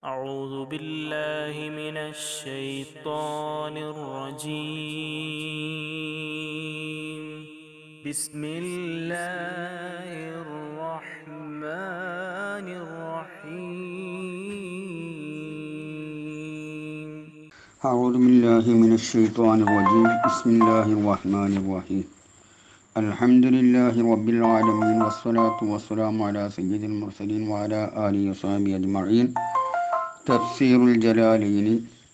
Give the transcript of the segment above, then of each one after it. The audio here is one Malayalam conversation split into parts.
أعوذ بالله من الشيطان الرجيم بسم الله الرحمن الرحيم أعوذ بالله من الشيطان الرجيم بسم الله الرحمن الرحيم الحمد لله رب العالمين والصلاة والسلام على سيد المرسلين وعلى آله وصحبه أجمعين تفسير الجلالين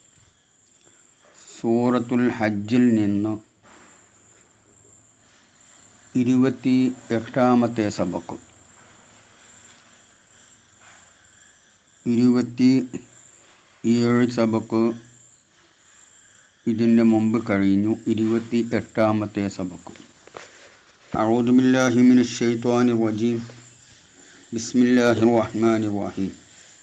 സൂറത്തുൽ ഹജ്ജിൽ നിന്ന് ഇരുപത്തി എട്ടാമത്തെ സബക്ക് ഇരുപത്തി ഏഴ് സബക്ക് ഇതിൻ്റെ മുമ്പ് കഴിഞ്ഞു ഇരുപത്തി എട്ടാമത്തെ സബക്ക് أعوذ بالله من الشيطان الرجيم بسم الله الرحمن الرحيم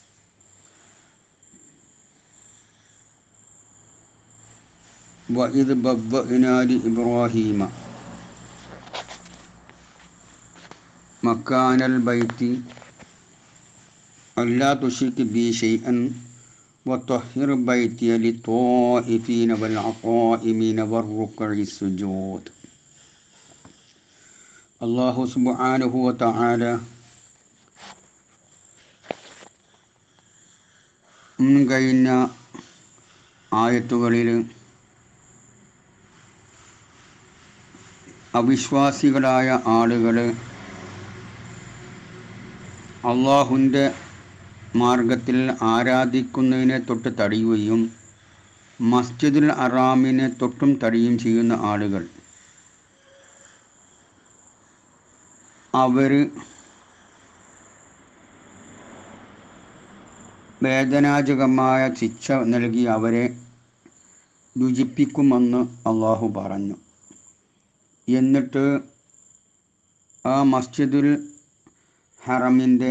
وإذ بوأنا لإبراهيم مكان البيت ألا تشرك بي شيئا وطهر بيتي للطائفين والعقائمين والركع السجود അള്ളാഹു സുബ്ഹാനഹു വതആല കഴിഞ്ഞ ആയത്തുകളിൽ അവിശ്വാസികളായ ആളുകൾ അള്ളാഹുവിൻ്റെ മാർഗത്തിൽ ആരാധിക്കുന്നതിനെ തൊട്ട് തടയുകയും മസ്ജിദുൽ അറാമിനെ തൊട്ടും തടയുകയും ചെയ്യുന്ന ആളുകൾ അവർ വേദനാജകമായ ശിക്ഷ നൽകി അവരെ രുചിപ്പിക്കുമെന്ന് അള്ളാഹു പറഞ്ഞു എന്നിട്ട് ആ മസ്ജിദുൽ ഹറമിൻ്റെ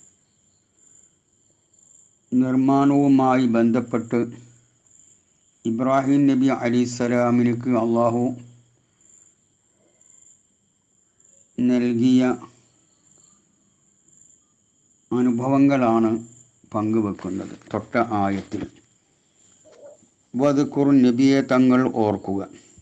നിർമ്മാണവുമായി ബന്ധപ്പെട്ട് ഇബ്രാഹിം നബി അലിസ്സലാമിനക്ക് അള്ളാഹു നൽകിയ അനുഭവങ്ങളാണ് പങ്കുവെക്കുന്നത് തൊട്ട ആയത്തിൽ വതുക്കുർ നബിയെ തങ്ങൾ ഓർക്കുക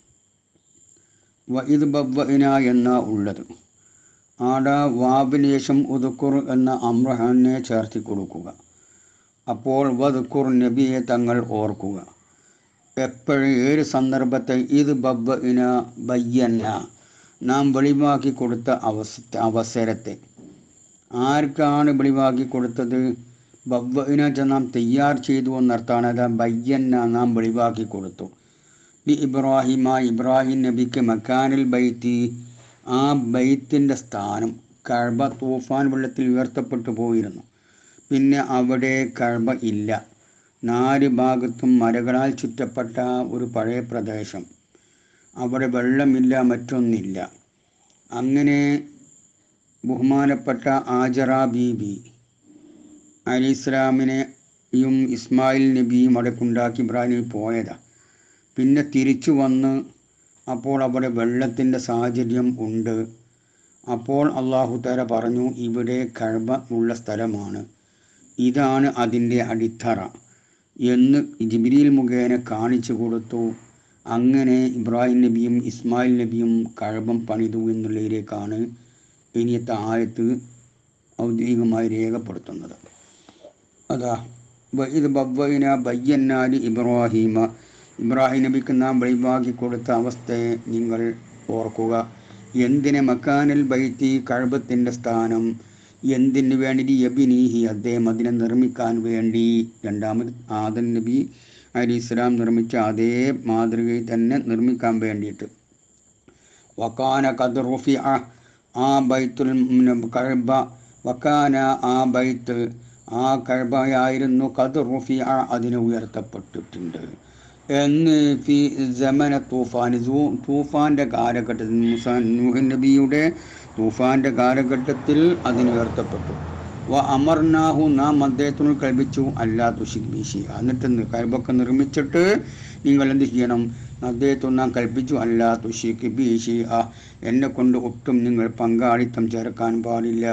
വ ഇത് ബവ്വന എന്ന ഉള്ളത് ആട വാബിന് ശേഷം ഉദുക്കുർ എന്ന അമ്രഹാനെ ചേർത്തി കൊടുക്കുക അപ്പോൾ വതുക്കുർ നബിയെ തങ്ങൾ ഓർക്കുക എപ്പോഴും ഏത് സന്ദർഭത്തെ ഇത് ബവ്വന ബയ്യന്ന നാം വെളിവാക്കി കൊടുത്ത അവസ അവസരത്തെ ആർക്കാണ് വെളിവാക്കി കൊടുത്തത് ബവ്വഇനച്ച നാം തയ്യാർ ചെയ്തു എന്നർത്ഥാണ് അത് ബയ്യന്ന നാം വെളിവാക്കി കൊടുത്തു ഈ ഇബ്രാഹിമ ഇബ്രാഹിം നബിക്ക് മക്കാനിൽ ബൈത്തി ആ ബൈത്തിൻ്റെ സ്ഥാനം കഴബ തൂഫാൻ വെള്ളത്തിൽ ഉയർത്തപ്പെട്ടു പോയിരുന്നു പിന്നെ അവിടെ കഴബ ഇല്ല നാല് ഭാഗത്തും മരകളാൽ ചുറ്റപ്പെട്ട ഒരു പഴയ പ്രദേശം അവിടെ വെള്ളമില്ല മറ്റൊന്നില്ല അങ്ങനെ ബഹുമാനപ്പെട്ട ആജറ ബീബി അലി ഇസ്ലാമിനെയും ഇസ്മായിൽ നബിയും അവിടെ കൊണ്ടാക്കി ഇബ്രാഹിം പോയതാ പിന്നെ തിരിച്ചു വന്ന് അപ്പോൾ അവിടെ വെള്ളത്തിൻ്റെ സാഹചര്യം ഉണ്ട് അപ്പോൾ അള്ളാഹു തല പറഞ്ഞു ഇവിടെ കഴബ ഉള്ള സ്ഥലമാണ് ഇതാണ് അതിൻ്റെ അടിത്തറ എന്ന് ജിബിരിയിൽ മുഖേന കാണിച്ചു കൊടുത്തു അങ്ങനെ ഇബ്രാഹിം നബിയും ഇസ്മായിൽ നബിയും കഴബം പണിതു എന്നുള്ളതിലേക്കാണ് ഇനിയത്തെ ആയത്ത് ഔദ്യോഗികമായി രേഖപ്പെടുത്തുന്നത് അതാ ഇത് ബവ്വയിന ബയ്യന്നാലി ഇബ്രാഹിമ ഇബ്രാഹിം നബിക്ക് നാം വെളിവാക്കി കൊടുത്ത അവസ്ഥയെ നിങ്ങൾ ഓർക്കുക എന്തിനെ മക്കാനൽ ബൈത്തി കഴബത്തിൻ്റെ സ്ഥാനം എന്തിനു വേണ്ടി യബിനീഹി അദ്ദേഹം അതിനെ നിർമ്മിക്കാൻ വേണ്ടി രണ്ടാമത് ആദൻ നബി അലി ഇസ്ലാം നിർമ്മിച്ച അതേ മാതൃകയിൽ തന്നെ നിർമ്മിക്കാൻ വേണ്ടിയിട്ട് വക്കാന കത് റുഫി ആ ബൈത്തുൽ കഴബ വക്കാന ആ ബൈത്ത് ആ കഴബയായിരുന്നു കത് റുഫി അതിന് ഉയർത്തപ്പെട്ടിട്ടുണ്ട് എന്ന് ഫി ജമന തൂഫാൻ തൂഫാൻ്റെ കാലഘട്ടത്തിൽ മുസാൻ നബിയുടെ തൂഫാൻ്റെ കാലഘട്ടത്തിൽ അതിന് ഉയർത്തപ്പെട്ടു വ അമർനാഹു നാം അദ്ദേഹത്തിന് കൽപ്പിച്ചു അല്ലാ തുഷിക് ബീഷി എന്നിട്ട് കൽബൊക്കെ നിർമ്മിച്ചിട്ട് നിങ്ങൾ എന്ത് ചെയ്യണം അദ്ദേഹത്തെ നാം കൽപ്പിച്ചു അല്ലാ തുഷിക്ക് ബീഷി ആ എന്നെ കൊണ്ട് ഒട്ടും നിങ്ങൾ പങ്കാളിത്തം ചേർക്കാൻ പാടില്ല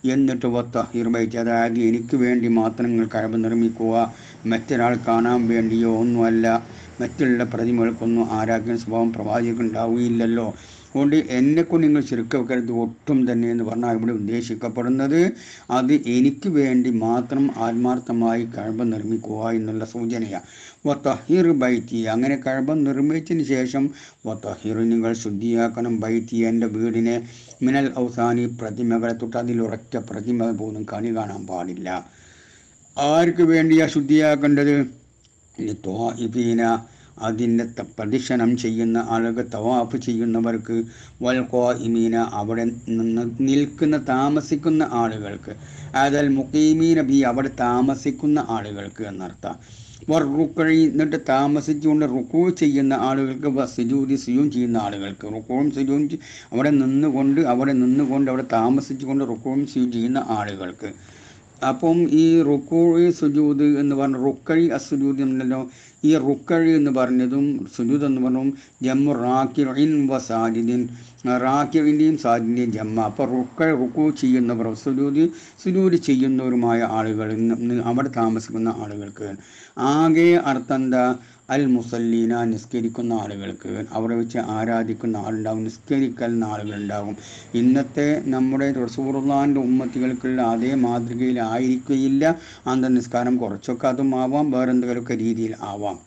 എന്നിട്ട് വത്തഹിർ ബൈത്തി അതായത് എനിക്ക് വേണ്ടി മാത്രം നിങ്ങൾ കഴബ് നിർമ്മിക്കുക മറ്റൊരാൾ കാണാൻ വേണ്ടിയോ ഒന്നുമല്ല മറ്റുള്ള പ്രതിമകൾക്കൊന്നും ആരാഗ്യ സ്വഭാവം പ്രവാചകർക്ക് ഉണ്ടാവുകയില്ലല്ലോ അതുകൊണ്ട് എന്നെക്കൊണ്ട് നിങ്ങൾ ചുരുക്കം വെക്കരുത് ഒട്ടും തന്നെ എന്ന് പറഞ്ഞാൽ ഇവിടെ ഉദ്ദേശിക്കപ്പെടുന്നത് അത് എനിക്ക് വേണ്ടി മാത്രം ആത്മാർത്ഥമായി കഴബ നിർമ്മിക്കുക എന്നുള്ള സൂചനയാണ് വത്തഹിർ ബൈത്തി അങ്ങനെ കഴബ നിർമ്മിച്ചതിന് ശേഷം വത്തഹിർ നിങ്ങൾ ശുദ്ധിയാക്കണം ബൈത്തി എൻ്റെ വീടിനെ മിനൽ ഔസാനി പ്രതിമകളെ തൊട്ട് അതിലുറച്ച പ്രതിമ പോലും കണി കാണാൻ പാടില്ല ആർക്ക് വേണ്ടിയാ ശുദ്ധിയാക്കേണ്ടത് ത്വാഇഫീന അതിൻ്റെ ത- പ്രദക്ഷിണം ചെയ്യുന്ന ആളുകൾ തവാഫ് ചെയ്യുന്നവർക്ക് വൽക്കോ ഇമീന അവിടെ നിന്ന് നിൽക്കുന്ന താമസിക്കുന്ന ആളുകൾക്ക് അതൽ മുക്കീമീന ബി അവിടെ താമസിക്കുന്ന ആളുകൾക്ക് എന്നർത്ഥം വർ റുക്കഴി എന്നിട്ട് താമസിച്ചുകൊണ്ട് റുക്കൂ ചെയ്യുന്ന ആളുകൾക്ക് വ സിജൂതി സിയും ചെയ്യുന്ന ആളുകൾക്ക് റുക്കോവും സിജൂവും ചെ- അവിടെ നിന്നുകൊണ്ട് അവിടെ നിന്നുകൊണ്ട് അവിടെ താമസിച്ചുകൊണ്ട് റുക്കോവും സിയും ചെയ്യുന്ന ആളുകൾക്ക് അപ്പം ഈ റുക്കോഴി സുജൂദ് എന്ന് പറഞ്ഞ റുക്കഴി അസുജൂദ് എന്നല്ലോ ഈ റുക്കഴി എന്ന് പറഞ്ഞതും സുജൂദ് എന്ന് പറഞ്ഞതും ജമ്മു റാക്കിൻ വ സാജിദിൻ റാക്കിൻ്റെയും സാജിൻ്റെയും ജമ്മ അപ്പോൾ റുക്ക റുക്കു ചെയ്യുന്നവർ സുജൂദ് സുജൂദ് ചെയ്യുന്നവരുമായ ആളുകൾ ഇന്ന് ഇന്ന് അവിടെ താമസിക്കുന്ന ആളുകൾക്ക് ആകെ അർത്ഥം എന്താ അൽ മുസല്ലീന നിസ്കരിക്കുന്ന ആളുകൾക്ക് അവിടെ വെച്ച് ആരാധിക്കുന്ന ആളുണ്ടാവും നിസ്കരിക്കുന്ന ആളുകളുണ്ടാവും ഇന്നത്തെ നമ്മുടെ റസൂറുള്ളാൻ്റെ ഉമ്മത്തികൾക്കുള്ള അതേ മാതൃകയിലായിരിക്കുകയില്ല അന്ത നിസ്കാരം കുറച്ചൊക്കെ അതും ആവാം വേറെന്തെങ്കിലുമൊക്കെ രീതിയിൽ ആവാം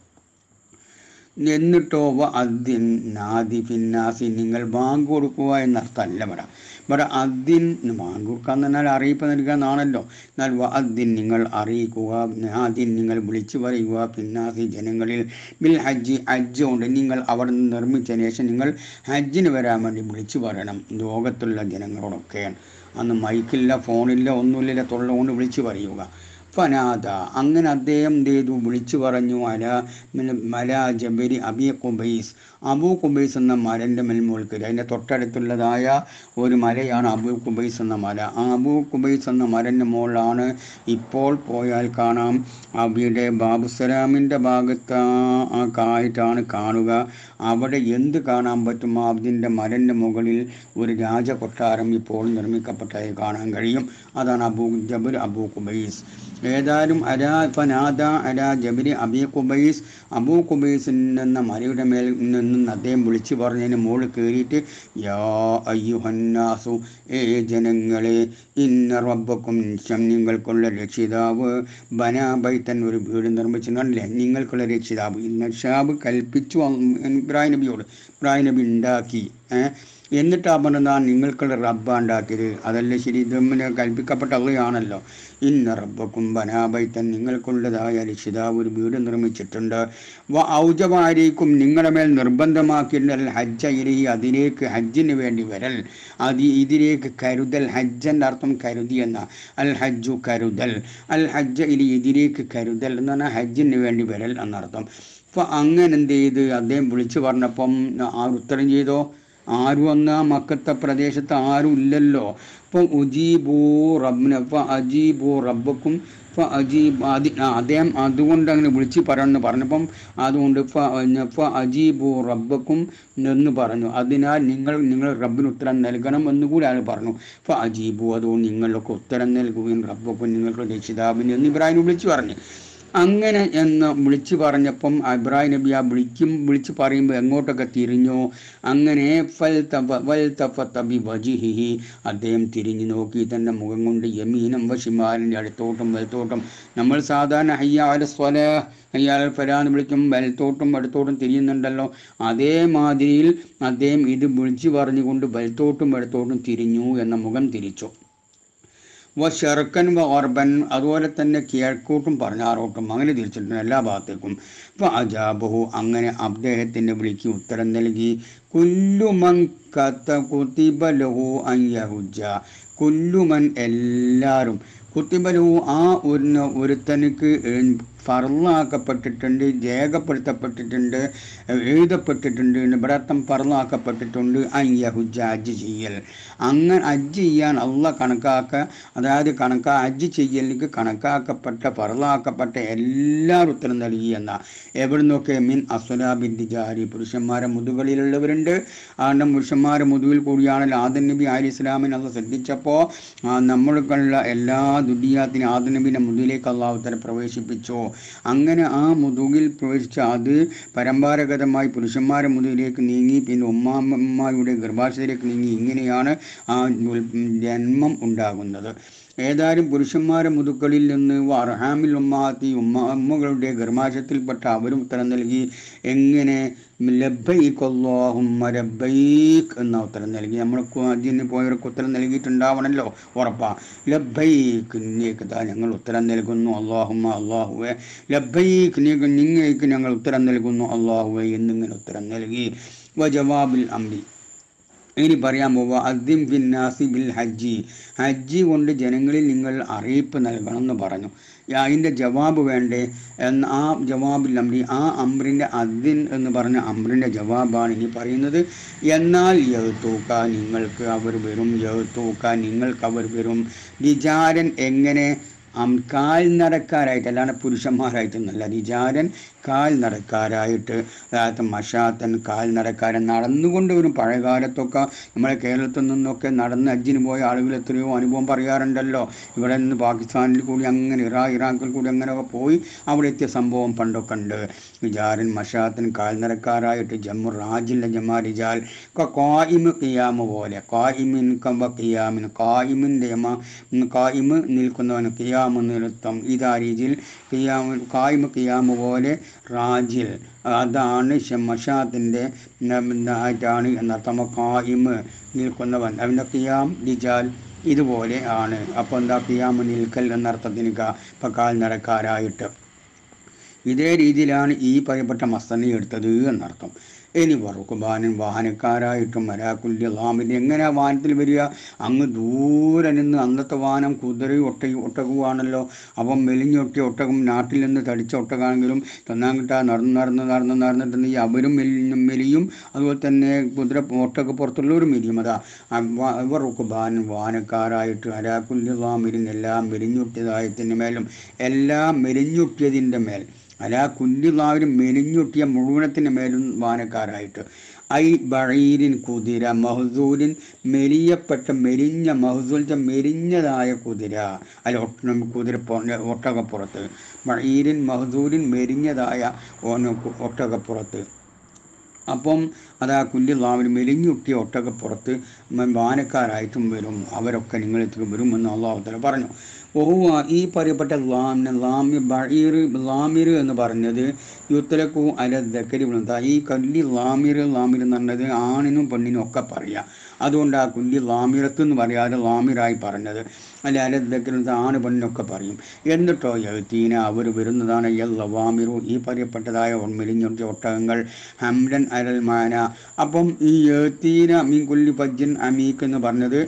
എന്നിട്ടോ വ അദ്ദിൻ നാദി ഫിന്നാസി നിങ്ങൾ ബാങ്ക് കൊടുക്കുക എന്നർത്ഥമല്ല ഇവിടെ ഇവിടെ അദ്ദിൻ ബാങ്ക് കൊടുക്കുക എന്ന് പറഞ്ഞാൽ അറിയിപ്പ് നൽകുക എന്നാണല്ലോ എന്നാൽ വ അദ്ദിൻ നിങ്ങൾ അറിയിക്കുക നാദിൻ നിങ്ങൾ വിളിച്ചു പറയുക ഫിന്നാസി ജനങ്ങളിൽ ബിൽ ഹജ്ജ് ഹജ്ജ് കൊണ്ട് നിങ്ങൾ അവിടെ നിന്ന് നിർമ്മിച്ചതിന് ശേഷം നിങ്ങൾ ഹജ്ജിന് വരാൻ വേണ്ടി വിളിച്ചു പറയണം ലോകത്തുള്ള ജനങ്ങളോടൊക്കെ അന്ന് മൈക്കില്ല ഫോണില്ല ഒന്നുമില്ല തൊള്ള കൊണ്ട് വിളിച്ചു പറയുക ഫനാദ അങ്ങനെ അദ്ദേഹം എന്ത് ചെയ്തു വിളിച്ചു പറഞ്ഞു അല മിന- മല ജബരി അബി കുബൈസ് അബു കുബൈസ് എന്ന മലൻ്റെ മേൽമോൾക്കരി അതിൻ്റെ തൊട്ടടുത്തുള്ളതായ ഒരു മലയാണ് അബു കുബൈസ് എന്ന മല ആ അബു കുബൈസ് എന്ന മലൻ്റെ മുകളിലാണ് ഇപ്പോൾ പോയാൽ കാണാം അവിടെ ബാബുസലാമിൻ്റെ ഭാഗത്ത് ആയിട്ടാണ് കാണുക അവിടെ എന്ത് കാണാൻ പറ്റും അതിൻ്റെ മലൻ്റെ മുകളിൽ ഒരു രാജകൊട്ടാരം ഇപ്പോൾ നിർമ്മിക്കപ്പെട്ടതായി കാണാൻ കഴിയും അതാണ് അബൂ ജബർ അബൂ കുബൈസ് ഏതായാലും അരാ ഫനാദ അരാ ജബരി അബി കുബൈസ് അബൂ കുബൈസ് എന്ന മലയുടെ മേൽ നിന്ന് അദ്ദേഹം വിളിച്ചു പറഞ്ഞതിന് മുകളിൽ കയറിയിട്ട് യാ അയ്യുഹന്നാസു ഏ ജനങ്ങളെ ഇന്ന റബ്ബക്കും നിശ്ചയം നിങ്ങൾക്കുള്ള രക്ഷിതാവ് ബനാബൈത്തൻ ഒരു വീട് നിർമ്മിച്ചു കണ്ടില്ലേ നിങ്ങൾക്കുള്ള രക്ഷിതാവ് ഇന്ന ഷാബ് കൽപ്പിച്ചു അന്ന് ഇബ്രാഹിം നബിയോട് ഇബ്രാഹിം നബി ഉണ്ടാക്കി ഏഹ് എന്നിട്ട് ആ പറഞ്ഞതാണ് നിങ്ങൾക്കുള്ള റബ്ബ ഉണ്ടാക്കിയത് അതല്ല ശരി ഇതമ്മിന് കൽപ്പിക്കപ്പെട്ട അള്ളയാണല്ലോ ഇന്ന റബ്ബക്കും ബനാബൈത്തൻ നിങ്ങൾക്കുള്ളതായ രക്ഷിതാവ് ഒരു വീട് നിർമ്മിച്ചിട്ടുണ്ട് വ ഔജവാരിക്കും നിങ്ങളുടെ മേൽ നിർബന്ധമാക്കിയിട്ടുണ്ട് ഹജ്ജ ഇലഹി അതിലേക്ക് ഹജ്ജിന് വേണ്ടി വരൽ അത് ഇതിലേക്ക് കരുതൽ ഹജ്ജൻ്റെ അർത്ഥം കരുതി എന്ന അൽ ഹജ്ജു കരുതൽ അൽ ഹജ്ജ ഇലി ഇതിലേക്ക് കരുതൽ എന്ന് പറഞ്ഞാൽ ഹജ്ജിന് വേണ്ടി വരൽ എന്നർത്ഥം അപ്പോൾ അങ്ങനെ എന്ത് ചെയ്ത് അദ്ദേഹം വിളിച്ചു പറഞ്ഞപ്പം ആ ഉത്തരം ചെയ്തോ ആരും അന്ന് ആ മക്കത്തെ പ്രദേശത്ത് ആരും ഇല്ലല്ലോ അപ്പം ഉജീബു റബ്ബിന് അപ്പം അജീബു റബ്ബക്കും ഇപ്പം അജീബ് അതി ആ, അദ്ദേഹം അതുകൊണ്ട് അങ്ങനെ വിളിച്ച് പറയണമെന്ന് പറഞ്ഞപ്പം അതുകൊണ്ട് ഇപ്പം ഇപ്പം അജീബു റബ്ബക്കും എന്ന് പറഞ്ഞു അതിനാൽ നിങ്ങൾ നിങ്ങൾ റബ്ബിന് ഉത്തരം നൽകണം എന്നുകൂടി അയാൾ പറഞ്ഞു അപ്പം അജീബു അതുകൊണ്ട് നിങ്ങളൊക്കെ ഉത്തരം നൽകുകയും റബ്ബക്കും നിങ്ങൾക്ക് രക്ഷിതാവിന് എന്ന് ഇബ്രാഹിം വിളിച്ചു പറഞ്ഞു അങ്ങനെ എന്ന് വിളിച്ചു പറഞ്ഞപ്പം ഇബ്രാഹിം നബി ആ വിളിക്കും വിളിച്ച് പറയുമ്പോൾ എങ്ങോട്ടൊക്കെ തിരിഞ്ഞു അങ്ങനെ ഫൽ തഫ വൽ തഫ തബി വജിഹിഹി അദ്ദേഹം തിരിഞ്ഞു നോക്കി തൻ്റെ മുഖം കൊണ്ട് യമീനം വഷിമാലിൻ്റെ അടുത്തോട്ടും വലത്തോട്ടും നമ്മൾ സാധാരണ ഹയ്യാല സ്വല ഹയ്യാൽ ഫലാന്ന് വിളിക്കും വലത്തോട്ടും അടുത്തോട്ടും തിരിയുന്നുണ്ടല്ലോ അതേമാതിരിയിൽ അദ്ദേഹം ഇത് വിളിച്ചു പറഞ്ഞുകൊണ്ട് വലത്തോട്ടും അടുത്തോട്ടും തിരിഞ്ഞു എന്ന മുഖം തിരിച്ചു വ ഷെർക്കൻ വ ഓർബൻ അതുപോലെ തന്നെ കിഴക്കോട്ടും പടിഞ്ഞാറോട്ടും അങ്ങനെ തിരിച്ചിട്ടുണ്ട് എല്ലാ ഭാഗത്തേക്കും അപ്പോൾ അജാബഹു അങ്ങനെ അദ്ദേഹത്തിൻ്റെ വിളിക്ക് ഉത്തരം നൽകി കുല്ലുമൻ കത്ത കുത്തിബലഹു അയ്യഹുജ കുല്ലുമൻ എല്ലാവരും കുത്തിബലഹു ആ ഒരു ഒരുത്തനുക്ക് ഫറലാക്കപ്പെട്ടിട്ടുണ്ട് രേഖപ്പെടുത്തപ്പെട്ടിട്ടുണ്ട് എഴുതപ്പെട്ടിട്ടുണ്ട് ഇവിടെ അർത്ഥം ഫറലാക്കപ്പെട്ടിട്ടുണ്ട് അയ്യഹുജ അജ്ജ് ചെയ്യൽ അങ്ങനെ അജ്ജ് ചെയ്യാൻ അള്ള കണക്കാക്ക അതായത് കണക്കാ അജ്ജ് ചെയ്യലിലേക്ക് കണക്കാക്കപ്പെട്ട ഫറലാക്കപ്പെട്ട എല്ലാവരും ഉത്തരം നൽകി എന്ന എവിടെ നിന്നൊക്കെ മിൻ അസുലാബിൻ ജാരി പുരുഷന്മാരെ മുതുകളിലുള്ളവരുണ്ട് ആണ്ട് പുരുഷന്മാരെ മുതുകിൽ കൂടിയാണ് ആദൻ നബി അലി ഇസ്ലാമിനെ അള്ള ശ്രദ്ധിച്ചപ്പോൾ നമ്മൾക്കുള്ള എല്ലാ ദുഡിയാത്തിനും ആദൻ നബിൻ്റെ മുതുകിലേക്ക് അള്ളാഹുത്തര പ്രവേശിപ്പിച്ചു അങ്ങനെ ആ മുതുകിൽ പ്രവേശിച്ച അത് പരമ്പരാഗതമായി പുരുഷന്മാരെ മുതുകിലേക്ക് നീങ്ങി പിന്നെ ഉമ്മാമ്മയുടെ ഗർഭാശയത്തിലേക്ക് നീങ്ങി ഇങ്ങനെയാണ് ആ ഉൽ- ജന്മം ഉണ്ടാകുന്നത് ഏതായാലും പുരുഷന്മാരെ മുതുക്കളിൽ നിന്ന് അർഹാമിൽ ഉമ്മാത്തി ഉമ്മ ഉമ്മകളുടെ ഗർഭാശയത്തിൽപ്പെട്ട അവരും ഉത്തരം നൽകി എങ്ങനെ ലബ്ബൈക്കൊല്ലാഹുമ്മ ലബ്ബൈക്ക് എന്ന ഉത്തരം നൽകി നമ്മൾ അതിന് പോയവർക്ക് ഉത്തരം നൽകിയിട്ടുണ്ടാവണമല്ലോ ഉറപ്പാ ലബ്ബൈക്ക് നീക്ക് താ ഞങ്ങൾ ഉത്തരം നൽകുന്നു അള്ളാഹുമ്മ അള്ളാഹുവെ ലബ്ബൈക്ക് നീ നിങ്ങൾക്ക് ഞങ്ങൾ ഉത്തരം നൽകുന്നു അള്ളാഹുവെ എന്നിങ്ങനെ ഉത്തരം നൽകി വ ജവാബിൽ അംബി ഇനി പറയാൻ പോവുക അദ്ദിം ബിൻ നാസി ബിൽ ഹജ്ജി ഹജ്ജി കൊണ്ട് ജനങ്ങളിൽ നിങ്ങൾ അറിയിപ്പ് നൽകണം എന്ന് പറഞ്ഞു അതിൻ്റെ ജവാബ് വേണ്ടേ എന്ന ആ ജവാബിൽ അമ്രി ആ അമ്രിൻ്റെ അദ്ദിൻ എന്ന് പറഞ്ഞ അമ്രിൻ്റെ ജവാബാണ് ഇനി പറയുന്നത് എന്നാൽ യഹത്തൂക്ക നിങ്ങൾക്ക് അവർ വരും യഹത്തൂക്ക നിങ്ങൾക്ക് അവർ വരും വിചാരൻ എങ്ങനെ അം കാൽനടക്കാരായിട്ട് അല്ലാണ്ട് പുരുഷന്മാരായിട്ടൊന്നുമല്ല നിജാരൻ കാൽനടക്കാരായിട്ട് അതായത് മഷാത്തൻ കാൽനടക്കാരൻ നടന്നുകൊണ്ട് വരും പഴയകാലത്തൊക്കെ നമ്മളെ കേരളത്തിൽ നിന്നൊക്കെ നടന്ന് ഹജ്ജിന് പോയ ആളുകൾ എത്രയോ അനുഭവം പറയാറുണ്ടല്ലോ ഇവിടെ നിന്ന് പാകിസ്ഥാനിൽ കൂടി അങ്ങനെ ഇറാ ഇറാഖിൽ കൂടി അങ്ങനെയൊക്കെ പോയി അവിടെ എത്തിയ സംഭവം പണ്ടൊക്കെ ഉണ്ട് വിജാരൻ മഷാത്തൻ കാൽനടക്കാരായിട്ട് ജമ്മു റാജില്ല ജമാ റിജാൽ കായിമ് കിയാമ് പോലെ കായിമിൻ കമ്പ കിയാമിൻ കായിമിൻ്റെ യമ കായിമ് നിൽക്കുന്നവന് കിയാമ് നൃത്തം ഇതാ രീതിയിൽ കിയാമ് കായിമ് കിയാമ് പോലെ റാജിൽ അതാണ് മഷാത്തിൻ്റെ ആയിട്ടാണ് എന്നർത്ഥം കായിമ് നിൽക്കുന്നവൻ അവൻ്റെ കിയാം രിജാൽ ഇതുപോലെ ആണ് അപ്പോൾ എന്താ കിയാമ് നിൽക്കൽ എന്നർത്ഥത്തിന് ക- ഇപ്പം കാൽനടക്കാരായിട്ട് ഇതേ രീതിയിലാണ് ഈ പറയപ്പെട്ട മസ്തനെ എടുത്തത് എന്നർത്ഥം ഇനി വറുക്കുബാനൻ വാഹനക്കാരായിട്ടും മരാക്കുല്യ ലാമിന് എങ്ങനെയാ വാഹനത്തിൽ വരിക അങ്ങ് ദൂരെ നിന്ന് അന്നത്തെ വാഹനം കുതിരയും ഒട്ട ഒട്ടകവുമാണല്ലോ അപ്പം മെലിഞ്ഞൊട്ടിയ ഒട്ടകം നാട്ടിൽ നിന്ന് തടിച്ച ഒട്ടകാണെങ്കിലും തന്നാങ്കിട്ട നടന്ന് നടന്ന് നടന്ന് നടന്നിട്ടുണ്ടെങ്കിൽ അവരും മെലി മെലിയും അതുപോലെ തന്നെ കുതിര ഒട്ടക പുറത്തുള്ളവരും മെലിയും അതാ വറുക്കുബാനൻ വാഹനക്കാരായിട്ട് അരാക്കുല്യ ലാമിരിൻ എല്ലാം മെലിഞ്ഞൊട്ടിയതായതിൻ്റെ മേലും എല്ലാം മെലിഞ്ഞൊട്ടിയതിൻ്റെ മേൽ അല കുല്ലുള്ളവരും മെലിഞ്ഞൊട്ടിയ മുഴുവനത്തിന് മേലും വാനക്കാരായിട്ട് ഐ ബഴീരിൻ കുതിര മഹസൂരിൻ മെലിയപ്പെട്ട മെലിഞ്ഞ മഹസൂൽ മെലിഞ്ഞതായ കുതിര അല്ല ഒട്ട കുതിര പൊ- ഒട്ടകപ്പുറത്ത് ബഴീരിൻ മഹസൂരിൻ മെലിഞ്ഞതായ ഓന- ഒട്ടകപ്പുറത്ത് അപ്പം അത് ആ കുല്ലുള്ളവർ മെലിഞ്ഞുട്ടിയ ഒട്ടകപ്പുറത്ത് മ- വാനക്കാരായിട്ടും വരും അവരൊക്കെ നിങ്ങളെത്തിക്ക് വരുമെന്ന് അള്ളാഹുത്തല പറഞ്ഞു ഓഹുവ ഈ പറയപ്പെട്ട ലാമിന് ലാമി ബഴീർ ലാമിർ എന്ന് പറഞ്ഞത് യുത്തലക്കു അല ദക്കരി വിളുന്ന ഈ കല്ലി ലാമിർ ലാമിർ എന്ന് പറഞ്ഞത് ആണിനും പെണ്ണിനും ഒക്കെ പറയാം അതുകൊണ്ട് ആ കുല്ലി ലാമിറത്ത് എന്ന് പറയാതെ ലാമിറായി പറഞ്ഞത് അല്ല അല ദക്കരി ആണ് പെണ്ണിനൊക്കെ പറയും എന്നിട്ടോ യത്തീന അവർ വരുന്നതാണ് യൽ ലവാമിറു ഈ പറയപ്പെട്ടതായ മെലിഞ്ഞൊട്ടിയ ഒട്ടകങ്ങൾ ഹംഡൻ അരൽ മാന അപ്പം ഈ യത്തീന മീൻ കുല്ലി ഫജ്ജിൻ അമീക്ക് എന്ന് പറഞ്ഞത്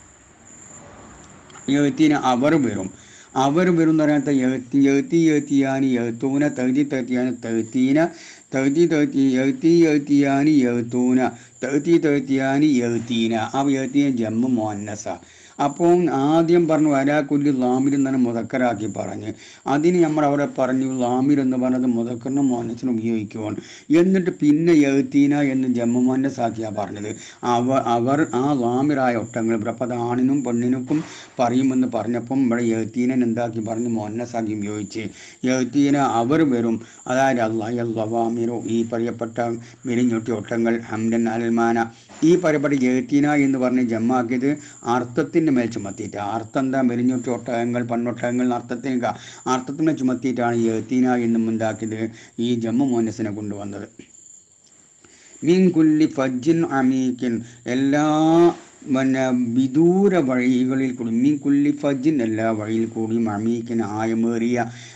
എഴുത്തിന് അവർ വരും അവർ വരും എന്ന് പറയാത്ത എഴുത്തി എഴുത്തി എഴുത്തിയാനി എഴുത്തൂന തെഴുതി തെഴുത്തിയാനി തെഴുത്തീന തെഴുതി തെഴുത്തി എഴുത്തി എഴുത്തിയാനി എഴുത്തൂന തെഴുത്തി തെഴുത്തിയാനി എഴുത്തീന ആ എഴുത്തീന ജമ്മു മോന്നസ അപ്പോൾ ആദ്യം പറഞ്ഞു വരാക്കുല്ലി ലാമിർ എന്നാണ് മുതക്കറാക്കി പറഞ്ഞ് അതിന് നമ്മൾ അവിടെ പറഞ്ഞു ലാമിർ എന്ന് പറഞ്ഞത് മുതക്കറിനും മോനസിനും ഉപയോഗിക്കുവാൻ എന്നിട്ട് പിന്നെ എഴുത്തീന എന്ന് ജമ്മു മോന്നസാക്കിയാണ് പറഞ്ഞത് അവ അവർ ആ ലാമിറായ ഒട്ടങ്ങൾ ഇവിടെ അപ്പം അത് ആണിനും പെണ്ണിനും പറയുമെന്ന് പറഞ്ഞപ്പം ഇവിടെ എഴുത്തീനൻ എന്താക്കി പറഞ്ഞു മോന്നസാക്കി ഉപയോഗിച്ച് എഴുത്തീന അവർ വരും അതായത് അള്ളാഹ് അള്ളവാമിറോ ഈ പറയപ്പെട്ട മെലിഞ്ഞൊട്ടി ഒട്ടങ്ങൾ ഹംഡൻ അൽമാന ഈ പറയപ്പെട്ട എഴുത്തീന എന്ന് പറഞ്ഞ് ജമ്മാക്കിയത് അർത്ഥത്തിൻ്റെ മേൽ ചുമത്തിയിട്ട് അർത്ഥം എന്താ മെലിഞ്ഞൊട്ടി ഒട്ടകങ്ങൾ പണ്ണൊട്ടകങ്ങൾ എന്ന അർത്ഥത്തിന് ക- അർത്ഥത്തിനെ ചുമത്തിയിട്ടാണ് എഴുത്തീന എന്നും ഉണ്ടാക്കിയത് ഈ ജമ്മു മോനസിനെ കൊണ്ടുവന്നത് മീൻ കുല്ലി ഫജ്ജിൻ അമീക്കിൻ എല്ലാ പിന്നെ വിദൂര വഴികളിൽ കൂടി മീൻ കുല്ലി ഫജ്ജിൻ എല്ലാ വഴിയിൽ കൂടിയും അമീക്കിന് ആയമേറിയ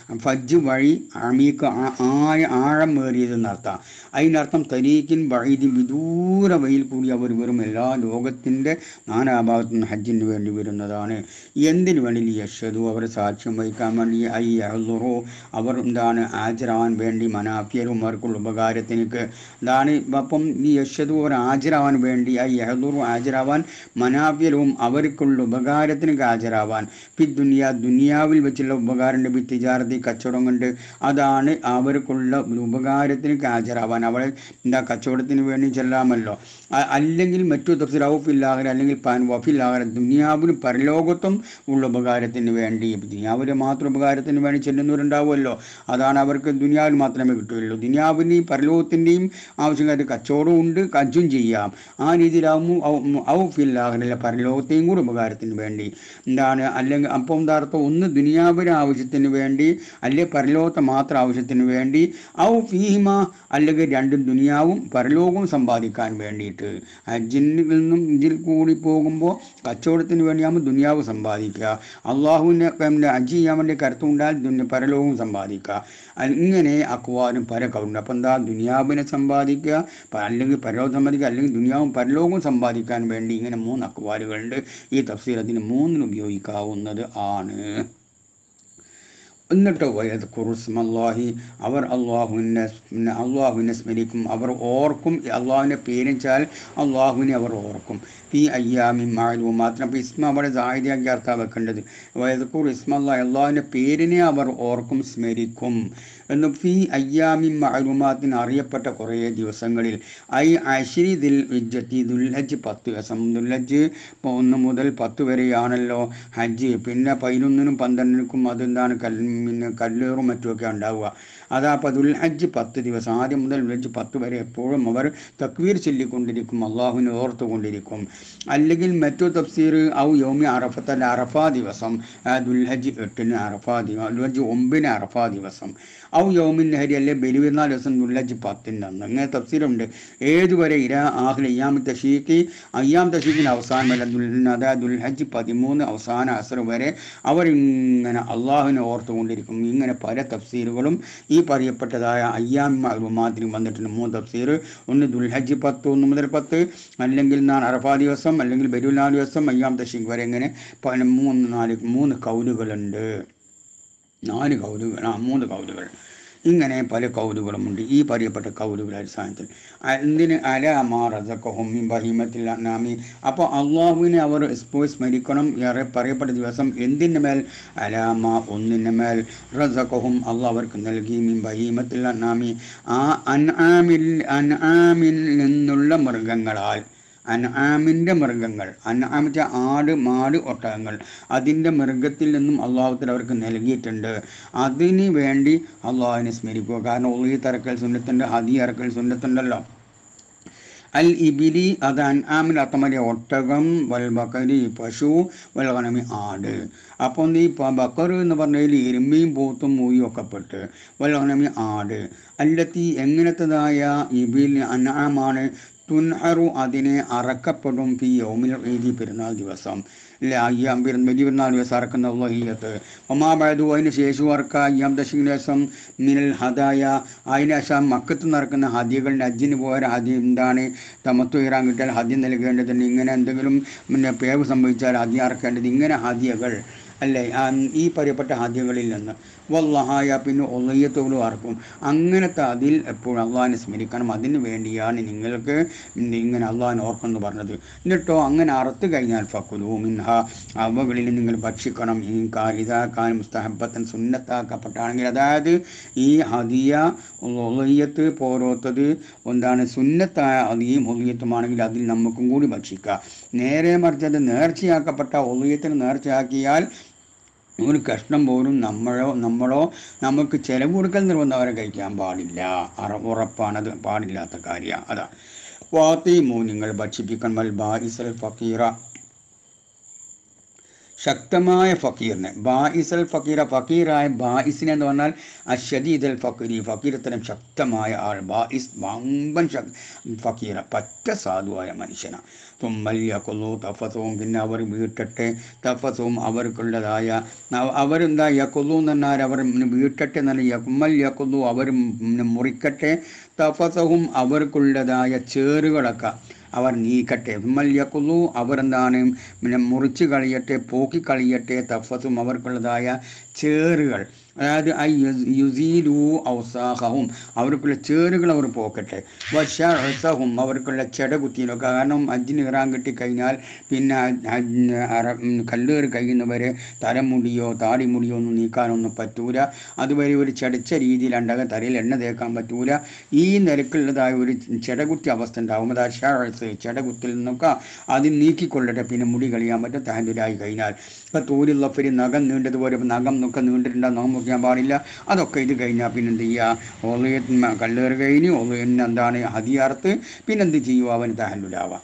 ഫജ്ജ് വഴി അമീക്ക് ആ- ആയ ആഴമേറിയത് എന്നർത്ഥം അതിനർത്ഥം തരീക്കിൻ വഴീതി വിദൂര വഴിയിൽ കൂടി അവർ വരും എല്ലാ ലോകത്തിൻ്റെ നാനാഭാഗത്തു നിന്ന് ഹജ്ജിന് വേണ്ടി വരുന്നതാണ് എന്തിനു വേണ്ടി യശതു അവർ സാക്ഷ്യം വഹിക്കാൻ വേണ്ടി ഐ അഹുറോ അവർ എന്താണ് ഹാജരാവാൻ വേണ്ടി മനാഫിയരും അവർക്കുള്ള ഉപകാരത്തിനൊക്കെ ഇതാണ് അപ്പം ഈ യശതു അവർ ഹാജരാവാൻ വേണ്ടി ഐ അഹുറു ഹാജരാവാൻ മനാഫിയരും അവർക്കുള്ള ഉപകാരത്തിനൊക്കെ ഹാജരാവാൻ പി ദുനിയ ദുനിയാവിൽ വെച്ചുള്ള ഉപകാരം ബി തിജാറത്തി കച്ചവടം കൊണ്ട് അതാണ് അവർക്കുള്ള ഒരു ഉപകാരത്തിനൊക്കെ ഹാജരാവാൻ അവളെ എന്താ കച്ചവടത്തിന് വേണ്ടി ചെല്ലാമല്ലോ അ- അല്ലെങ്കിൽ മറ്റു തഫ്സീർ ഔഫില്ലാഹര അല്ലെങ്കിൽ പാൻ വഫില്ലാഹര ദുനിയാവിലും പരലോകത്തും ഉള്ള ഉപകാരത്തിന് വേണ്ടി ദുനിയാവിലെ മാത്രം ഉപകാരത്തിന് വേണ്ടി ചെല്ലുന്നവരുണ്ടാവുമല്ലോ അതാണ് അവർക്ക് ദുനിയാവിൽ മാത്രമേ കിട്ടുകയുള്ളൂ ദുനിയാവിൻ്റെയും പരലോകത്തിൻ്റെയും ആവശ്യക്കാർ കച്ചവടവും ഉണ്ട് കജ്ജും ചെയ്യാം ആ രീതിയിലാവുമ്പോൾ ഔഫില്ലാഹരല്ല പരലോകത്തെയും കൂടി ഉപകാരത്തിന് വേണ്ടി എന്താണ് അല്ലെങ്കിൽ അപ്പം എന്താർത്ഥം ഒന്ന് ദുനിയാവിലെ ആവശ്യത്തിന് വേണ്ടി അല്ലെങ്കിൽ പരലോകത്തെ മാത്രം ആവശ്യത്തിന് വേണ്ടി ഔ ഫീഹിമ അല്ലെങ്കിൽ രണ്ടും ദുനിയാവും പരലോകവും സമ്പാദിക്കാൻ വേണ്ടിയിട്ട് ഹജ്ജിനിൽ നിന്നും ഇതിൽ കൂടി പോകുമ്പോൾ കച്ചവടത്തിന് വേണ്ടിയാകുമ്പോൾ ദുനിയാവ് സമ്പാദിക്കുക അള്ളാഹുവിൻ്റെ ഹജ്ജ് ചെയ്യാൻ വേണ്ടി കരുത്തുണ്ടാൽ ദുന്യ പരലോകവും സമ്പാദിക്കുക അ- ഇങ്ങനെ അക്വാനും പല കൗണ്ട് അപ്പം എന്താ ദുനിയാവിനെ സമ്പാദിക്കുക പ- അല്ലെങ്കിൽ പരലോകം സമ്പാദിക്കുക അല്ലെങ്കിൽ ദുനിയാവും പരലോകവും സമ്പാദിക്കാൻ വേണ്ടി ഇങ്ങനെ മൂന്ന് അക്വാലുകളുണ്ട് ഈ തഫ്സീർ അതിന് മൂന്നിന് ഉപയോഗിക്കാവുന്നത് ആണ് എന്നിട്ട് വയത് കുറുസ്മല്ലാഹി അവർ അള്ളാഹുവിനെ പിന്നെ അള്ളാഹുവിനെ സ്മരിക്കും അവർ ഓർക്കും അള്ളാഹുവിൻ്റെ പേരിച്ചാൽ അള്ളാഹുവിനെ അവർ ഓർക്കും ഈ അയ്യാമി മാലു മാത്രം അപ്പോൾ ഇസ്മ അവിടെ സാഹിത്യാക്കി അർത്ഥം വെക്കേണ്ടത് വയതുക്കൂർ ഇസ്മ അള്ളാഹ് അള്ളാഹുവിൻ്റെ പേരിനെ അവർ ഓർക്കും സ്മരിക്കും എന്ന് ഫി അയ്യാമി മഅലൂമാത്തിന് അറിയപ്പെട്ട കുറേ ദിവസങ്ങളിൽ ഐ അശ്രി ദിൽ ഇജ്ജത്തി ദുൽഹജ്ജ് പത്ത് ദിവസം ദുൽഹജ്ജ് ഇപ്പോൾ ഒന്ന് മുതൽ പത്ത് വരെയാണല്ലോ ഹജ്ജ് പിന്നെ പതിനൊന്നിനും പന്ത്രണ്ടിനും അതെന്താണ് കൽ പിന്നെ കല്ലേറും മറ്റുമൊക്കെ ഉണ്ടാവുക അതാ അപ്പോൾ ദുൽഹജ്ജ് പത്ത് ദിവസം ആദ്യം മുതൽ ദുൽഹജ്ജ് പത്ത് വരെ എപ്പോഴും അവർ തക്വീർ ചൊല്ലിക്കൊണ്ടിരിക്കും അള്ളാഹുവിനെ ഓർത്തുകൊണ്ടിരിക്കും അല്ലെങ്കിൽ മറ്റു തഫ്സീർ ഔ യോമി അറഫത്തല്ല അറഫാ ദിവസം ആ ദുൽഹജ്ജ് എട്ടിന് അറഫാ ദിവസം ദുൽഹജ്ജ് ഒമ്പതിന് അറഫാ ദിവസം ഔ യോമിൻ നഹരി അല്ലെ ബലിപെരുന്നാൾ ദിവസം ദുൽഹജ്ജ് പത്തിൻ്റെ അന്ന് അങ്ങനെ തഫ്സീറുണ്ട് ഏതുവരെ ഇര ആഹ്ല അയ്യാം തഷീക്ക് അയ്യാം തഷീക്കിന് അവസാനമല്ല ദുൽ അതായത് ദുൽഹജ്ജ് പതിമൂന്ന് അവസാന അസർ വരെ അവരിങ്ങനെ അള്ളാഹുവിനെ ഓർത്തുകൊണ്ടിരിക്കും ഇങ്ങനെ പല തഫ്സീറുകളും ഈ പറയപ്പെട്ടതായ അയ്യാം മഅലൂമാത്തിന് വന്നിട്ടുണ്ട് മൂന്ന് തഫ്സീർ ഒന്ന് ദുൽഹജ്ജ് പത്ത് ഒന്ന് മുതൽ പത്ത് അല്ലെങ്കിൽ നാ അറഫാ ദിവസം അല്ലെങ്കിൽ ബരുനാല് ദിവസം അയ്യാം തഷീഖ് വരെ ഇങ്ങനെ പല മൂന്ന് നാല് മൂന്ന് കൗലുകളുണ്ട് നാല് കൗലുകൾ ആ മൂന്ന് കൗലുകൾ ഇങ്ങനെ പല കൗലുകളുമുണ്ട് ഈ പറയപ്പെട്ട കൗലുകൾ അടിസ്ഥാനത്തിൽ എന്തിന് അലമാറസക്കഹും ബഹീമത്തിൽ നാമി അപ്പോൾ അള്ളാഹുവിനെ അവർ ഇപ്പോൾ സ്മരിക്കണം ഏറെ പറയപ്പെട്ട ദിവസം എന്തിൻ്റെ മേൽ അലാമ ഒന്നിൻ്റെ മേൽ റസക്കഹും അള്ളാഹ് അവർക്ക് നൽകി മീൻ ബഹീമത്തിൽ നാമി ആ അൻആമിൽ അൻആമിൽ നിന്നുള്ള മൃഗങ്ങളാൽ അൻആമിൻ്റെ മൃഗങ്ങൾ അൻആമിച്ച ആട് മാട് ഒട്ടകങ്ങൾ അതിൻ്റെ മൃഗത്തിൽ നിന്നും അള്ളാഹുത്തിൽ അവർക്ക് നൽകിയിട്ടുണ്ട് അതിന് വേണ്ടി അള്ളാഹുവിനെ സ്മരിക്കുക കാരണം ഒളി തറക്കൽ സുന്നത്തുണ്ട് ഹതി ഇറക്കൽ സുന്നത്തുണ്ടല്ലോ അൽ ഇബിലി അത് അൻആമിൽ അത്തമരി ഒട്ടകം വൽ ബക്കരി പശു വൽ ഗനമി ആട് അപ്പോൾ ഈ പ- ബക്കർ എന്ന് പറഞ്ഞതിൽ എരുമയും പോത്തും മൂയും ഒക്കെ പെട്ട് വൽ ഗനമി ആട് അല്ലത്തി എങ്ങനത്തതായ ഇബിൽ അൻആമാണ് തുൻഹറു അതിനെ അറക്കപ്പെടും പി യോമിൽ ഈദി പെരുന്നാൾ ദിവസം ഇല്ല അയ്യാം പെരുന്ന വലിയ പെരുന്നാൾ ദിവസം അറക്കുന്ന വഹിയത്ത് ഒമാബായതു അതിന് ശേഷം അറക്ക അയ്യാം ദശമിന് ശേഷം മിനൽ ഹദായ അതിന് ശേഷം മക്കത്ത് നടക്കുന്ന ഹദിയകളുടെ ഹജ്ജിന് പോയ ഹദി എന്താണ് തമത്തു ഇറാൻ കിട്ടിയാൽ ഹദ്യം നൽകേണ്ടതുണ്ട് ഇങ്ങനെ എന്തെങ്കിലും പിന്നെ പേവ് സംഭവിച്ചാൽ ഹദ്യം അറക്കേണ്ടത് ഇങ്ങനെ ഹദിയകൾ അല്ലേ ആ, ഈ പറയപ്പെട്ട ഹദ്യകളിൽ നിന്ന് വല്ലഹായ പിന്നെ ഒള്ളയ്യത്തോടും അറക്കും അങ്ങനത്തെ അതിൽ എപ്പോഴും അള്ളാഹിനെ സ്മരിക്കണം അതിന് വേണ്ടിയാണ് നിങ്ങൾക്ക് ഇങ്ങനെ അള്ളാഹിനെ ഓർക്കെന്ന് പറഞ്ഞത് എന്നിട്ടോ അങ്ങനെ അറുത്ത് കഴിഞ്ഞാൽ ഫക്കുലു മിൻഹ അവകളിൽ നിങ്ങൾ ഭക്ഷിക്കണം ഈ കാലിതാക്കാൻ മുസ്തഹബത്തൻ സുന്നത്താക്കപ്പെട്ടാണെങ്കിൽ അതായത് ഈ ഹദിയ ഒളിയത്ത് പോരോത്തത് എന്താണ് സുന്നത്തായ ഹദിയും ഒളിയത്തുമാണെങ്കിൽ അതിൽ നമുക്കും കൂടി ഭക്ഷിക്കാം നേരെ മറിച്ച് അത് നേർച്ചയാക്കപ്പെട്ട ഒളിയത്തിന് നേർച്ചയാക്കിയാൽ ഒരു കഷ്ണം പോലും നമ്മളോ നമ്മളോ നമുക്ക് ചിലവ് കൊടുക്കൽ നിർബന്ധവരെ കഴിക്കാൻ പാടില്ല അറ ഉറപ്പാണത് പാടില്ലാത്ത കാര്യമാണ് അതാ വാത്തിമു നിങ്ങൾ ഭക്ഷിപ്പിക്കാൻ മൽ ബാരിസൽ ഫക്കീറ ശക്തമായ ഫക്കീറിനെ ബായിസൽ ഫക്കീറ ഫക്കീറായ ബായിസിനെ എന്ന് പറഞ്ഞാൽ അഷദീദൽ ഫക്കീരി ഫക്കീരത്തരം ശക്തമായ ആൾ ബായിസ് വമ്പൻ ശക് ഫക്കീറ പറ്റ സാധുവായ മനുഷ്യനാണ് തുമ്മല്യക്കൊള്ളു തഫസവും പിന്നെ അവർ വീട്ടട്ടെ തഫസവും അവർക്കുള്ളതായ ന- അവരെന്താ യക്കൊള്ളു എന്ന് പറഞ്ഞാൽ അവർ വീട്ടട്ടെ എന്നല്ല യക്കുമ്മൽ യക്കൊള്ളു അവർ മുറിക്കട്ടെ തഫസവും അവർക്കുള്ളതായ ചേറുകളൊക്കെ അവർ നീക്കട്ടെ ഉമ്മല്യക്കുള്ളൂ അവർ എന്താണ് പിന്നെ മുറിച്ച് കളയട്ടെ പോക്കി കളയട്ടെ തഫസും അവർക്കുള്ളതായ ചേറുകൾ അതായത് ഐ യുസീലു ഔസാഹവും അവർക്കുള്ള ചേറുകൾ അവർ പോക്കട്ടെ വശഹും അവർക്കുള്ള ചെടകുത്തിയിലൊക്കെ കാരണം അജ്ജിന് ഇറാൻ കിട്ടിക്കഴിഞ്ഞാൽ പിന്നെ അജ്ജ് അറ- ഉം, കല്ലേറ് കഴിയുന്നവരെ തലമുടിയോ താടിമുടിയോ ഒന്നും നീക്കാനൊന്നും പറ്റൂല അതുവരെ ഒരു ചടച്ച രീതിയിലുണ്ടാകും തലയിൽ എണ്ണ തേക്കാൻ പറ്റൂല ഈ നിലക്കുള്ളതായ ഒരു ചെടകുത്തി അവസ്ഥ ഉണ്ടാകും അത് ഷാഴ്സ് ചെടകുത്തിൽ നിന്നൊക്കെ അത് നീക്കിക്കൊള്ളട്ടെ പിന്നെ മുടി കളിയാൻ പറ്റും താൻഡുരായി കഴിഞ്ഞാൽ ഇപ്പം തൂരിള്ളപ്പരി നഖം നീണ്ടതുപോലെ നഖം ഒക്കെ നീണ്ടിട്ടുണ്ടാകും നഖം മുറിക്കാൻ പാടില്ല അതൊക്കെ ഇത് കഴിഞ്ഞാൽ പിന്നെ എന്ത് ചെയ്യുക ഒളിയ കല്ലേറ് കഴിഞ്ഞ് ഒളിയന് എന്താണ് ഹതിയാർത്ത് പിന്നെന്ത് ചെയ്യുക അവന് താൻഡുരാവാം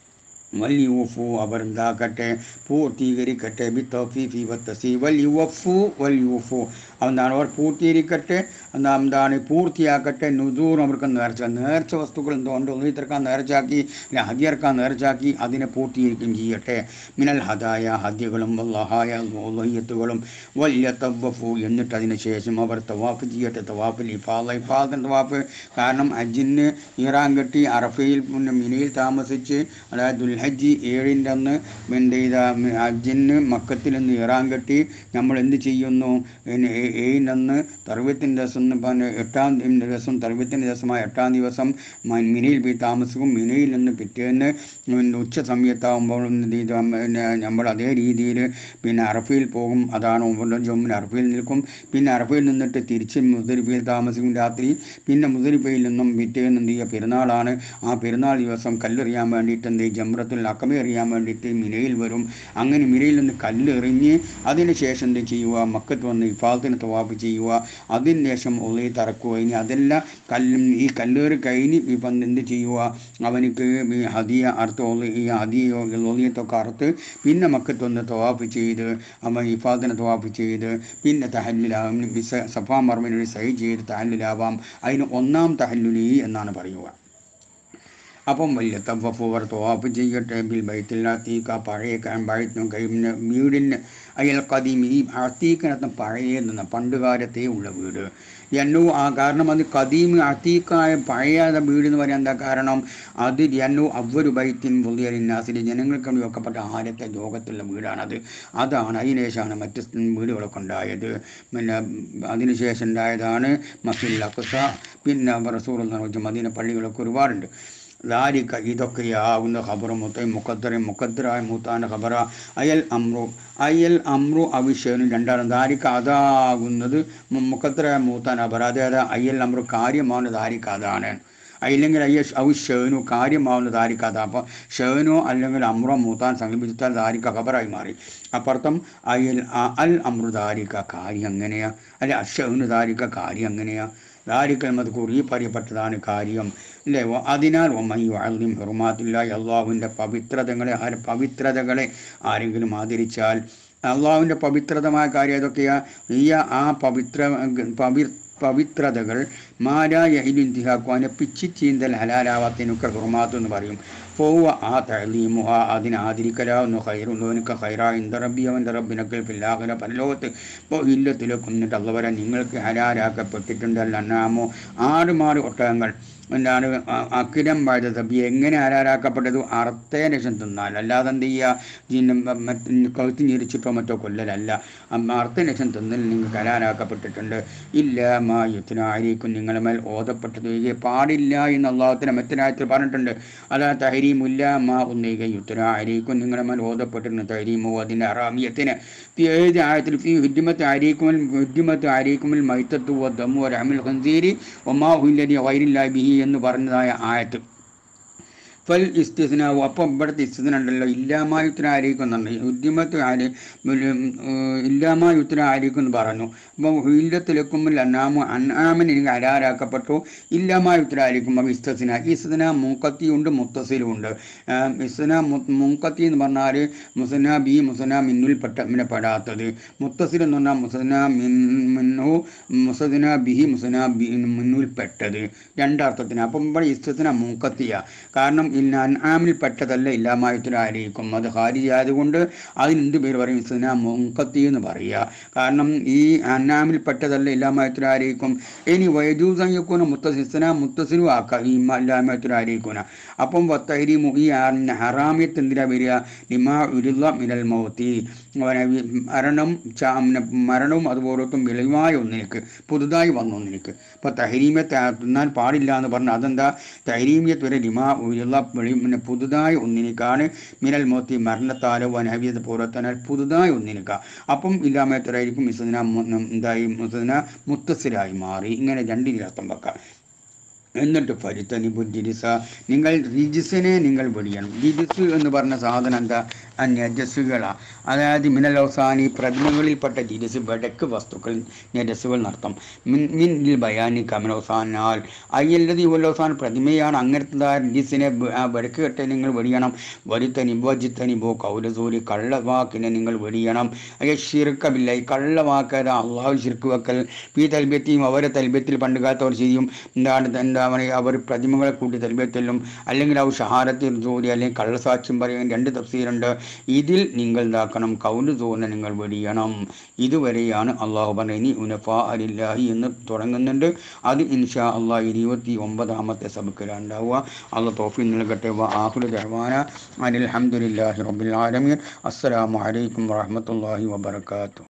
വലിയൂഫു അവർ എന്താക്കട്ടെ പൂർത്തീകരിക്കട്ടെ ബി തൗഫീഫി വത്തസി വലിയുവഫു വലിയൂഫു എന്താണ് അവർ പൂർത്തീകരിക്കട്ടെ എന്നാ എന്താണ് പൂർത്തിയാക്കട്ടെ നുദൂർ അവർക്ക് നേർച്ച നേർച്ച വസ്തുക്കൾ എന്തുകൊണ്ട് ഒന്നിത്തർക്കാൻ നേർച്ചാക്കി അല്ല ഹദിയർക്കാൻ നേർച്ചാക്കി അതിനെ പൂർത്തീകരിക്കുകയും ചെയ്യട്ടെ മിനൽ ഹദായ ഹദ്യകളും വല്ലഹായ ലോഹിയത്തുകളും വലിയ തവ്വഫു എന്നിട്ട് അതിന് ശേഷം അവർ തവാഫ് ചെയ്യട്ടെ തവാഫിൽ ഇഫാദ ഇഫാദൻ തവാഫ് കാരണം അജിന് ഇറാൻ കെട്ടി അറഫയിൽ പിന്നെ മിനയിൽ താമസിച്ച് അതായത് ദുൽഹജ്ജി ഏഴിൻ്റെ അന്ന് എന്ത് ചെയ്ത അജിന് മക്കത്തിൽ നിന്ന് ഇറാൻ കെട്ടി നമ്മൾ എന്ത് ചെയ്യുന്നു പിന്നെ ഏ- ഏഴിൻ്റെ അന്ന് തർവ്യത്തിൻ്റെ ദിവസം എന്ന് പറഞ്ഞ എട്ടാം ദിവസം തർവ്യത്തിൻ്റെ ദിവസമായ എട്ടാം ദിവസം മ- മിനയിൽ പോയി താമസിക്കും മിനയിൽ നിന്ന് പിറ്റേന്ന് പിന്നെ ഉച്ച സമയത്താകുമ്പോൾ എന്ത് ചെയ്ത് പിന്നെ നമ്മൾ അതേ രീതിയിൽ പിന്നെ അറഫയിൽ പോകും അതാണ് ഒമ്പതാം ജോമിന് അറഫയിൽ നിൽക്കും പിന്നെ അറഫയിൽ നിന്നിട്ട് തിരിച്ച് മുസരിഫയിൽ താമസിക്കും രാത്രി പിന്നെ മുസരിഫയിൽ നിന്നും പിറ്റേന്ന് എന്ത് ചെയ്യുക പെരുന്നാളാണ് ആ പെരുന്നാൾ ദിവസം കല്ലെറിയാൻ വേണ്ടിയിട്ട് എന്ത് ചെയ്യും ജമ്രത്തിൽ അക്കമ എറിയാൻ വേണ്ടിയിട്ട് മിനയിൽ വരും അങ്ങനെ മിനയിൽ നിന്ന് കല്ലെറിഞ്ഞ് അതിന് ശേഷം എന്ത് ചെയ്യുക മക്കത്ത് വന്ന് ഇഫാദത്തിന് തവാഫ് ചെയ്യുക അതിന് ശേഷം ഉള്ളി തറക്കുക ഇനി അതെല്ലാം കല്ലും ഈ കല്ലേറ് കഴിഞ്ഞ് ഇപ്പം എന്ത് ചെയ്യുക അവനിക്ക് ഈ ഹദിയ അർത്ഥം ഈ ഹദിയോ ഒളിയത്തൊക്കെ അറുത്ത് പിന്നെ മക്കത്ത് വന്ന് തവാഫ് ചെയ്ത് അവൻ ഇഫാദിനെ തവാഫ് ചെയ്ത് പിന്നെ തഹല്ലിലാവും ബിസ സഫാ മർമിനൊരു സൈ ചെയ്ത് തഹല്ലിലാവാം അതിന് ഒന്നാം തഹല്ലുലി എന്നാണ് പറയുക അപ്പം വലിയ തവഫുവർ തവാഫ് ചെയ്യട്ടെ ബിൽ ബൈത്തിൽ അത്തീക്ക പഴയ ബൈത്തും പിന്നെ വീടിന് അയൽ കദീം ഈ അത്തീക്കിനകത്ത് പഴയതെന്ന പണ്ടുകാലത്തേ ഉള്ള വീട് എന്നോ ആ കാരണം അത് കദീം അത്തീക്കായ പഴയ വീട് എന്ന് പറയാൻ എന്താ കാരണം അത് എന്നോ അവരു ബൈത്തിൻ പൊളിയലിനാസിൽ ജനങ്ങൾക്ക് വേണ്ടി വെക്കപ്പെട്ട ആദ്യത്തെ ലോകത്തുള്ള വീടാണത് അതാണ് അതിനുശേഷമാണ് മറ്റ് വീടുകളൊക്കെ ഉണ്ടായത് പിന്നെ അതിനുശേഷം ഉണ്ടായതാണ് മസ്ജിദ് അക്സ പിന്നെ റസൂർ എന്ന് പറഞ്ഞ മദീന പള്ളികളൊക്കെ ഒരുപാടുണ്ട് ലാരിക്ക ഇതൊക്കെയാവുന്ന ഖബർ മുത്തയും മുഖദ്ദറെ മുഖദ്ദറായ മൂത്താൻ്റെ ഖബറ അയൽ അമ്രു അയൽ അമ്രു അവിഷയനും രണ്ടാണ് ദാരിക്ക അതാകുന്നത് മുഖദ്ദറായ മൂത്താൻ ഖബറ അതായത് അയ്യൽ അമ്രു കാര്യമാണ് ദാരിക്ക അതാണ് അല്ലെങ്കിൽ അയ്യ ഔ ഷേനു കാര്യമാവുന്ന ദാരിക്ക അതാ അപ്പോൾ ഷേനോ അല്ലെങ്കിൽ അമ്രോ മൂത്താൻ സംഘടിപ്പിച്ചാൽ ദാരിക്ക ഖബറായി മാറി അപ്പുറത്തും അയൽ അ- അൽ അമ്രു ദാരിക്ക കാര്യം എങ്ങനെയാ അല്ലെ അഷേനു ദാരിക്ക കാര്യം എങ്ങനെയാ ദാരിക്കൽ മദ്കൂർ ഈ പറയപ്പെട്ടതാണ് കാര്യം അല്ലേ വ- അതിനാൽ ഒമ്മയും ഹെറുമാത്തില്ല അള്ളാഹുവിൻ്റെ പവിത്രതകളെ ആര് പവിത്രതകളെ ആരെങ്കിലും ആദരിച്ചാൽ അള്ളാഹുവിൻ്റെ പവിത്രതമായ കാര്യം ഏതൊക്കെയാ ഈ ആ പവിത്ര പവി പവിത്രതകൾ മാരായ ഇന്തിഹാക്കുവാനെ പിച്ചി ചീന്തൽ ഹലാലാവാത്തതിനൊക്കെ ഹുർമാത്ത് എന്ന് പറയും പോവുക ആ തഴലീമുഹ അതിനെ ആദരിക്കലാവുന്നു ഹൈറുന്നോനിക്ക് ഹൈറ ഇന്ത റബ്ബി അവൻ്റെ റബ്ബിനൊക്കെ പില്ലാകല പരലോകത്ത് ഇപ്പോൾ ഇല്ലത്തിലേക്ക് എന്നിട്ട് അള്ളവരെ നിങ്ങൾക്ക് ഹലാലാക്കപ്പെട്ടിട്ടുണ്ട് അല്ല അന്നാമോ ആറ് മാറ് ഒട്ടകങ്ങൾ എന്താണ് അ- അക്കിരം വാഴ്ത്ത തബി എങ്ങനെ ആരാരാക്കപ്പെട്ടത് അർത്ഥേന് ശേഷം തിന്നാൽ അല്ലാതെ എന്ത് ചെയ്യുക ജിന്ന മറ്റ് കഴുത്ത് ഞെരിച്ചിട്ടോ മറ്റോ കൊല്ലലല്ല അമ്മ അർത്ഥേന് ശേഷം തിന്നൽ നിങ്ങൾക്ക് ഹലാലാക്കപ്പെട്ടിട്ടുണ്ട് ഇല്ല മാ യുദ്ധന ആയിരിക്കും നിങ്ങളുടെ മേൽ ഓതപ്പെട്ടത് ഒഴികെ പാടില്ല എന്ന് അള്ളാഹത്തിന് മറ്റൊരായത്തിൽ പറഞ്ഞിട്ടുണ്ട് അതാ തഹരീമുല്ല മാ ഒന്നേക യുദ്ധന ആയിരിക്കും നിങ്ങളുടെ മേൽ ഓതപ്പെട്ടിട്ടുണ്ട് തഹരീമോ അതിൻ്റെ അറാമിയത്തിന് ഏത് ആയത്തിൽ ഫി ഹുദ്യമത്ത് ആയിരിക്കുമൽ ഹുദ്യമത്ത് ആയിരിക്കുമൽ മൈത്തത്തു ദമ്മു റഹമിൽ ഖൻസീരി ഒമാ ഹുല്ലരി വൈരില്ലാ ബിഹി എന്ന് പറഞ്ഞതായ ആയത്ത് ഫൽ ഇസ്തിസ്നാവും അപ്പം ഇവിടുത്തെ ഇസ്തിന ഉണ്ടല്ലോ ഇല്ലാമായുത്തിന് ആയിരിക്കുന്നുണ്ട് ഉദ്യമത്ത് ആര് ഇല്ലാമായുത്തിന് ആയിരിക്കും എന്ന് പറഞ്ഞു അപ്പോൾ ഹില്ലത്തിലെക്കുമ്പോൾ അന്നാമു അന്നാമിന് എനിക്ക് അരാരാക്കപ്പെട്ടു ഇല്ലാമായുത്തിന് ആയിരിക്കും അപ്പോൾ ഇസ്തസിന ഇസ്തിന മൂക്കത്തിയുണ്ട് മുത്തസിലും ഉണ്ട് ഇസ്തിന മൂക്കത്തി എന്ന് പറഞ്ഞാൽ മുസന ബി മുസന മിന്നുൽ പെട്ട പിന്നെ പെടാത്തത് മുത്തസിൽ എന്ന് പറഞ്ഞാൽ മുസന മിൻ മിന്നു മുസദിന ബിഹി മുസന ബി മിന്നുൽ പെട്ടത് രണ്ടർത്ഥത്തിന് അപ്പം ഇവിടെ ഇസ്തസിന മൂക്കത്തിയ കാരണം ഇന്ന അൻആമിൽ പെട്ടതല്ല ഇല്ലാമായത്തിലായിരിക്കും അത് ഹാരിജ് ആയതുകൊണ്ട് അതിന് എന്ത് പേര് പറയും ഇസ്തിന മുങ്കത്തി എന്ന് പറയുക കാരണം ഈ അന്നാമിൽ പെട്ടതല്ല ഇല്ലാമായത്തിലായിരിക്കും ഇനി വൈജൂസയ്യക്കൂന മുത്തസിസ്തന മുത്തസിനും ആക്കാം ഈ ഇല്ലാമായത്തിലായിരിക്കൂന അപ്പം വത്തഹരീമു ഈ ഹറാമിയത്ത് എന്തിനാ വരിക ലിമാ ഉരുള്ള മിനൽ മൗത്തി മരണം മരണവും അതുപോലത്തും വിളവായ ഒന്നിലേക്ക് പുതുതായി വന്ന ഒന്നിലേക്ക് ഇപ്പൊ തഹരീമത്തെ തിന്നാൻ പാടില്ല എന്ന് പറഞ്ഞാൽ അതെന്താ തഹരീമിയത്ത് വരെ ലിമാ ഉരുള്ള വെളി പിന്നെ പുതുതായി ഒന്നിനേക്കാണ് മിനൽ മോത്തി മരണത്താലോ വനവ്യത പൂർവ്വത്തനാൽ പുതുതായി ഒന്നിനേക്ക അപ്പം ഇല്ലാമത്തരായിരിക്കും മിസദിന എന്തായി മുസദിന മുത്തസിലായി മാറി ഇങ്ങനെ രണ്ടിനർത്ഥം വെക്കാം എന്നിട്ട് ഫരിത്തനി ബുദ്ധിരിസ നിങ്ങൾ റിജിസിനെ നിങ്ങൾ വെടിയണം റിജിസ് എന്ന് പറഞ്ഞ സാധനം എന്താ നജസ്സുകളാണ് അതായത് മിനലോസാനി പ്രതിമകളിൽപ്പെട്ട ജിരിസ് വടക്ക് വസ്തുക്കൾ നജസ്സുകൾ നടത്തും മിൻ മിൻ ബയാനി കമലോസാനാൽ അയ്യല്ലത് ഇവലോസാൻ പ്രതിമയാണ് അങ്ങനത്തെ റിജിസിനെ വടക്ക് കെട്ടെ നിങ്ങൾ വെടിയണം വരുത്തനി വജിത്തനി ബോ കൗലസൂരി കള്ളവാക്കിനെ നിങ്ങൾ വെടിയണം അയ്യ ഷിർക്കമില്ല ഈ കള്ളവാക്കാതെ അള്ളാഹു ഷിർക്ക് വെക്കൽ ഈ തൽബ്യത്തെയും അവരെ തൽബ്യത്തിൽ പണ്ടുകാത്തവർ ചെയ്യും എന്താണ് എന്താ പറയുക അവർ പ്രതിമകളെ കൂട്ടി തൽബിയത്തിലും അല്ലെങ്കിൽ അവർ ഷഹാരത്തിൽ ജോലി അല്ലെങ്കിൽ കള്ളസാക്ഷ്യം പറയാൻ രണ്ട് തഫ്സീലുണ്ട് ഇതിൽ നിങ്ങൾ എന്താക്കണം കൗല് തോന്നെ നിങ്ങൾ വെടിയണം ഇതുവരെയാണ് അള്ളാഹു പറഞ്ഞ ഇനി ഉനഫ അലില്ലാഹി എന്ന് തുടങ്ങുന്നുണ്ട് അത് ഇൻഷാ അള്ളാഹ് ഇരുപത്തി ഒമ്പതാമത്തെ സബക്കിലുണ്ടാവുക അള്ളാഹ് തോഫി നൽകട്ടെ വ ആഹുൽ റഹ്മാന അനിൽ അഹമ്മദില്ലാഹി റബ്ബിൽ ആലമീൻ അസ്സലാമു അലൈക്കും വറഹമത്തല്ലാഹി വബർക്കാത്തു